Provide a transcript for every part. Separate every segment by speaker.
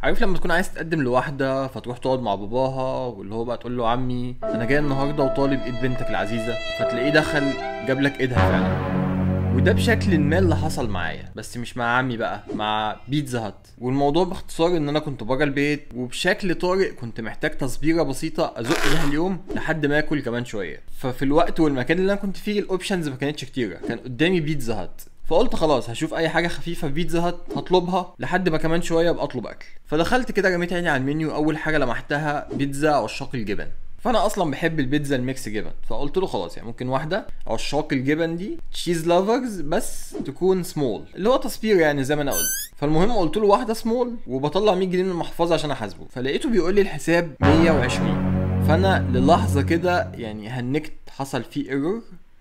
Speaker 1: عارف لما تكون عايز تقدم لواحده فتروح تقعد مع باباها واللي هو بقى تقول له عمي انا جاي النهارده وطالب ايد بنتك العزيزه فتلاقيه دخل جاب لك ايدها فعلا وده بشكل ما اللي حصل معايا بس مش مع عمي بقى مع بيتزا هات والموضوع باختصار ان انا كنت بره البيت وبشكل طارئ كنت محتاج تصبيره بسيطه ازق بيها اليوم لحد ما اكل كمان شويه ففي الوقت والمكان اللي انا كنت فيه الاوبشنز ما كانتش كتيره كان قدامي بيتزا هات فقلت خلاص هشوف اي حاجه خفيفه في بيتزا هات هطلبها لحد ما كمان شويه ابقى اطلب اكل فدخلت كده رميت عيني على المنيو اول حاجه لمحتها بيتزا عشاق الجبن فانا اصلا بحب البيتزا الميكس جبن فقلت له خلاص يعني ممكن واحده عشاق الجبن دي تشيز لافرز بس تكون سمول اللي هو تصبير يعني زي ما انا قلت فالمهم قلت له واحده سمول وبطلع 100 جنيه من المحفظه عشان احاسبه فلقيته بيقول لي الحساب 120 فانا للحظه كده يعني هنكت حصل فيه ايرور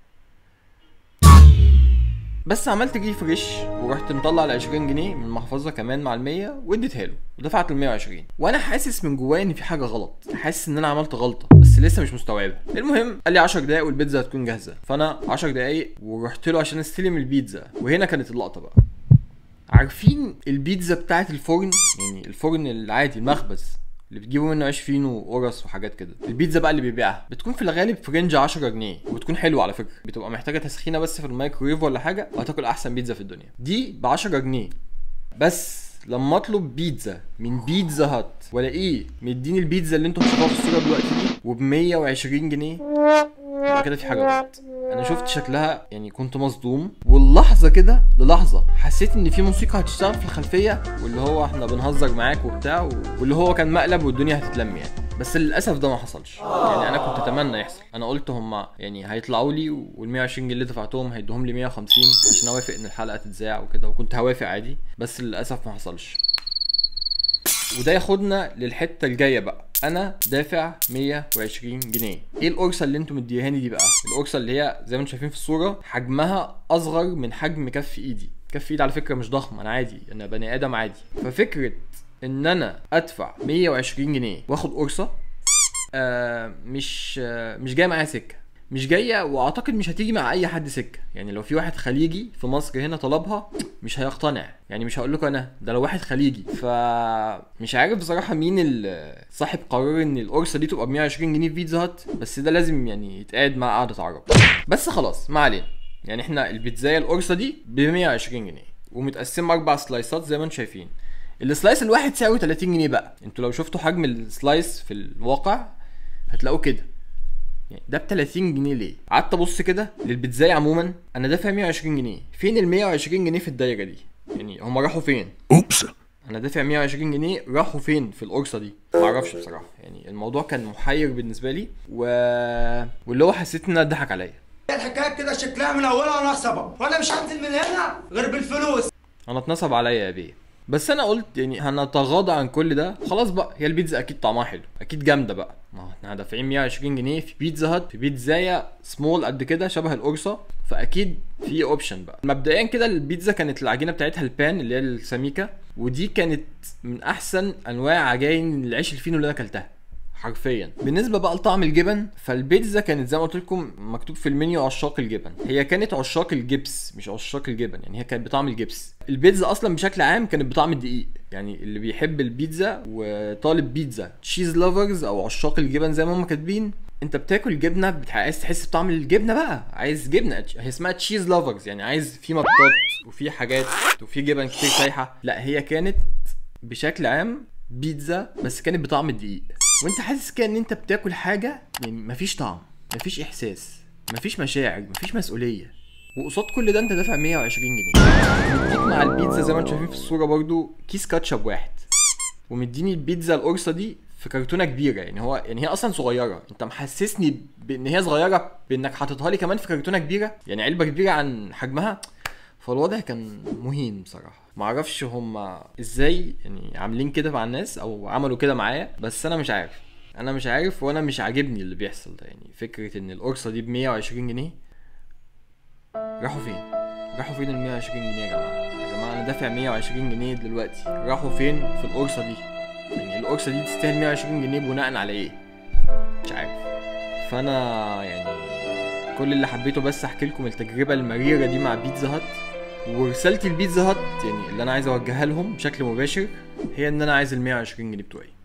Speaker 1: بس عملت ريفرش ورحت مطلع ال 20 جنيه من المحفظه كمان مع ال 100 واديتها له ودفعت ال 120 وانا حاسس من جوايا ان في حاجه غلط حاسس ان انا عملت غلطه بس لسه مش مستوعبها المهم قال لي 10 دقايق والبيتزا هتكون جاهزه فانا 10 دقايق ورحت له عشان استلم البيتزا وهنا كانت اللقطه بقى عارفين البيتزا بتاعت الفرن يعني الفرن العادي المخبز اللي بتجيبوا منه عيش فينو وقرص وحاجات كده البيتزا بقى اللي بيبيعها بتكون في الغالب في رينج 10 جنيه وبتكون حلوه على فكره بتبقى محتاجه تسخينه بس في الميكرويف ولا حاجه وهتاكل احسن بيتزا في الدنيا دي ب 10 جنيه بس لما اطلب بيتزا من بيتزا هات والاقيه مديني البيتزا اللي انتوا بتشوفوها في الصوره دلوقتي دي وب 120 جنيه يبقى كده في حاجه غلط انا شفت شكلها يعني كنت مصدوم واللحظه كده للحظه حسيت ان في موسيقى هتشتغل في الخلفيه واللي هو احنا بنهزر معاك وبتاع واللي هو كان مقلب والدنيا هتتلم يعني بس للاسف ده ما حصلش يعني انا كنت اتمنى يحصل انا قلت هم يعني هيطلعوا لي وال 120 جنيه اللي دفعتهم هيدوهم لي 150 عشان اوافق ان الحلقه تتذاع وكده وكنت هوافق عادي بس للاسف ما حصلش وده ياخدنا للحته الجايه بقى انا دافع 120 جنيه ايه القرصه اللي انتم مديهاني دي بقى القرصه اللي هي زي ما انتم شايفين في الصوره حجمها اصغر من حجم كف ايدي كف ايدي على فكره مش ضخم انا عادي انا بني ادم عادي ففكره ان انا ادفع 120 جنيه واخد قرصه آه مش آه مش جايه معايا سكه مش جايه واعتقد مش هتيجي مع اي حد سكه يعني لو في واحد خليجي في مصر هنا طلبها مش هيقتنع يعني مش هقول لكم انا ده لو واحد خليجي فمش عارف بصراحه مين ال- صاحب قرار ان القرصه دي تبقى ب 120 جنيه في بيتزا هات بس ده لازم يعني يتقعد مع قعده عرب بس خلاص ما علينا يعني احنا البيتزايه القرصه دي ب 120 جنيه ومتقسمه اربع سلايسات زي ما انتم شايفين السلايس الواحد سعره 30 جنيه بقى انتوا لو شفتوا حجم السلايس في الواقع هتلاقوه كده يعني ده ب 30 جنيه ليه؟ قعدت ابص كده للبيتزاي عموما انا دافع 120 جنيه، فين ال 120 جنيه في الدايره دي؟ يعني هم راحوا فين؟
Speaker 2: Oops.
Speaker 1: انا دافع 120 جنيه راحوا فين في القرصه دي؟ معرفش بصراحه، يعني الموضوع كان محير بالنسبه لي و... واللي هو حسيت ان ضحك عليا.
Speaker 3: الحكايه كده شكلها من اولها نصبه وانا مش هنزل من هنا غير بالفلوس
Speaker 1: انا اتنصب عليا يا بيه بس انا قلت يعني هنتغاضى عن كل ده خلاص بقى هي البيتزا اكيد طعمها حلو اكيد جامده بقى ما هو احنا دافعين 120 جنيه في بيتزا هات في بيتزايه سمول قد كده شبه القرصه فاكيد في اوبشن بقى مبدئيا كده البيتزا كانت العجينه بتاعتها البان اللي هي السميكه ودي كانت من احسن انواع عجائن العيش الفينو اللي انا اكلتها حرفيا بالنسبه بقى لطعم الجبن فالبيتزا كانت زي ما قلت لكم مكتوب في المنيو عشاق الجبن هي كانت عشاق الجبس مش عشاق الجبن يعني هي كانت بطعم الجبس البيتزا اصلا بشكل عام كانت بطعم الدقيق يعني اللي بيحب البيتزا وطالب بيتزا تشيز لافرز او عشاق الجبن زي ما هم كاتبين انت بتاكل جبنه بتح- عايز تحس بطعم الجبنه بقى عايز جبنه هي اسمها تشيز لافرز يعني عايز في مطاط وفي حاجات وفي جبن كتير سايحه لا هي كانت بشكل عام بيتزا بس كانت بطعم الدقيق وانت حاسس كده ان انت بتاكل حاجه يعني مفيش طعم مفيش احساس مفيش مشاعر مفيش مسؤوليه وقصاد كل ده انت دافع 120 جنيه مديك مع البيتزا زي ما انتم شايفين في الصوره برضو كيس كاتشب واحد ومديني البيتزا القرصه دي في كرتونه كبيره يعني هو يعني هي اصلا صغيره انت محسسني بان هي صغيره بانك حاططها لي كمان في كرتونه كبيره يعني علبه كبيره عن حجمها فالوضع كان مهين بصراحه معرفش هم ازاي يعني عاملين كده مع الناس او عملوا كده معايا بس انا مش عارف انا مش عارف وانا مش عاجبني اللي بيحصل ده يعني فكره ان القرصه دي ب 120 جنيه راحوا فين راحوا فين ال 120 جنيه يا جماعه يا جماعه انا دافع 120 جنيه دلوقتي راحوا فين في القرصه دي يعني القرصه دي تستاهل 120 جنيه بناء على ايه مش عارف فانا يعني كل اللي حبيته بس احكي لكم التجربه المريره دي مع بيتزا هات ورسالتي لبيتزا هات يعني اللي انا عايز اوجهها لهم بشكل مباشر هي ان انا عايز ال 120 جنيه بتوعي